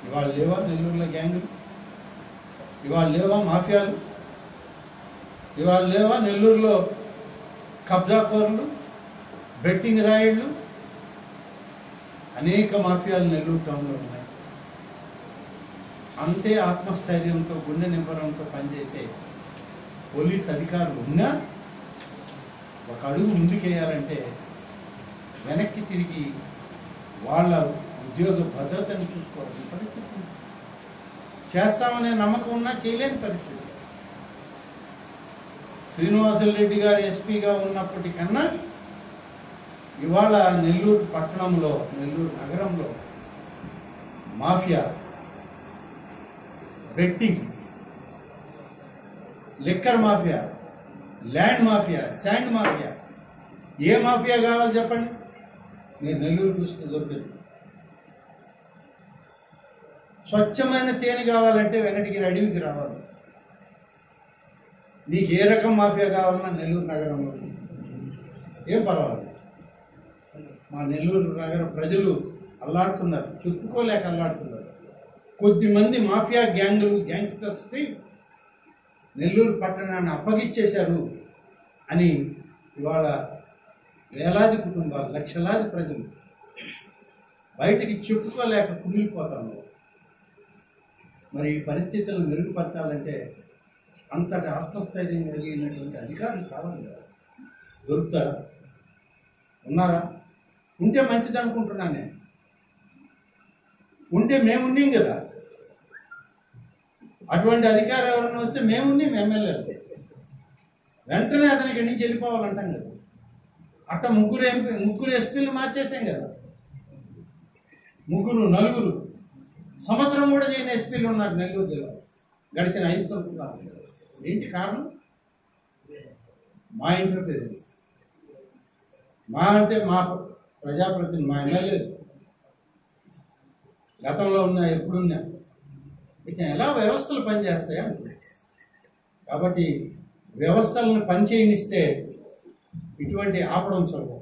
ఇవాళ లేవా నెల్లూరులో గ్యాంగులు ఇవాళ లేవా మాఫియాలు ఇవాళ లేవా నెల్లూరులో కబ్జాకోరులు బెట్టింగ్ రాయిళ్ళు అనేక మాఫియాలు నెల్లూరు టౌన్లో ఉన్నాయి అంతే ఆత్మస్థైర్యంతో గుండె నింపడంతో పనిచేసే పోలీస్ అధికారులు ఉన్నా ఒక అడుగు ముందుకేయాలంటే వెనక్కి తిరిగి వాళ్ళ ఉద్యోగ భద్రతను చూసుకోవాల్సిన పరిస్థితి ఉంది. చేస్తామనే నమ్మకం ఉన్నా చేయలేని పరిస్థితి శ్రీనివాసులు రెడ్డి గారు ఎస్పీగా ఉన్నప్పటికన్నా ఇవాళ నెల్లూరు పట్టణంలో నెల్లూరు నగరంలో mafia betting liquor mafia land mafia sand mafia ఏ మాఫియా కావాలి చెప్పండి మీరు నెల్లూరు చూస్తే దొరుకుతుంది స్వచ్ఛమైన తేనె కావాలంటే వెనటికి అడవికి రావాలి నీకు ఏ రకం మాఫియా కావాలన్నా నెల్లూరు నగరంలో ఉంది. ఏం పర్వాలేదు మా నెల్లూరు నగర ప్రజలు అల్లాడుతున్నారు చెప్పుకోలేక అల్లాడుతున్నారు కొద్ది మంది మాఫియా గ్యాంగులు గ్యాంగ్స్టర్స్కి నెల్లూరు పట్టణాన్ని అప్పగిచ్చేశారు అని ఇవాళ వేలాది కుటుంబాలు లక్షలాది ప్రజలు బయటికి చెప్పుకోలేక కుమిలిపోతాము మరి ఈ పరిస్థితులను మెరుగుపరచాలంటే అంతటి ఆత్మస్థైర్యం కలిగినటువంటి అధికారులు కావాలి కదా దొరుకుతారా ఉన్నారా ఉంటే మంచిది అనుకుంటున్నాను నేను ఉంటే మేమున్నాం కదా అటువంటి అధికారం ఎవరైనా వస్తే మేమున్నాం ఎమ్మెల్యేలు వెంటనే అతనికి ఇక్కడి నుంచి వెళ్ళిపోవాలంటాం కదా అట్ట ముగ్గురు ఎంపీ ముగ్గురు ఎస్పీలు మార్చేసాం కదా ముగ్గురు నలుగురు సంవత్సరం కూడా చేయని ఎస్పీలు ఉన్నారు నెల్లూరు జిల్లా గడిచిన ఐదు సంవత్సరాలు ఏంటి కారణం మా ఇంటర్ఫీరెన్స్ మా అంటే మా ప్రజాప్రతినిధి మా ఎమ్మెల్యే గతంలో ఉన్న ఎప్పుడున్నా ఇక ఎలా వ్యవస్థలు పనిచేస్తాయా కాబట్టి వ్యవస్థలను పనిచేయనిస్తే ఇటువంటి ఆపడం సులభం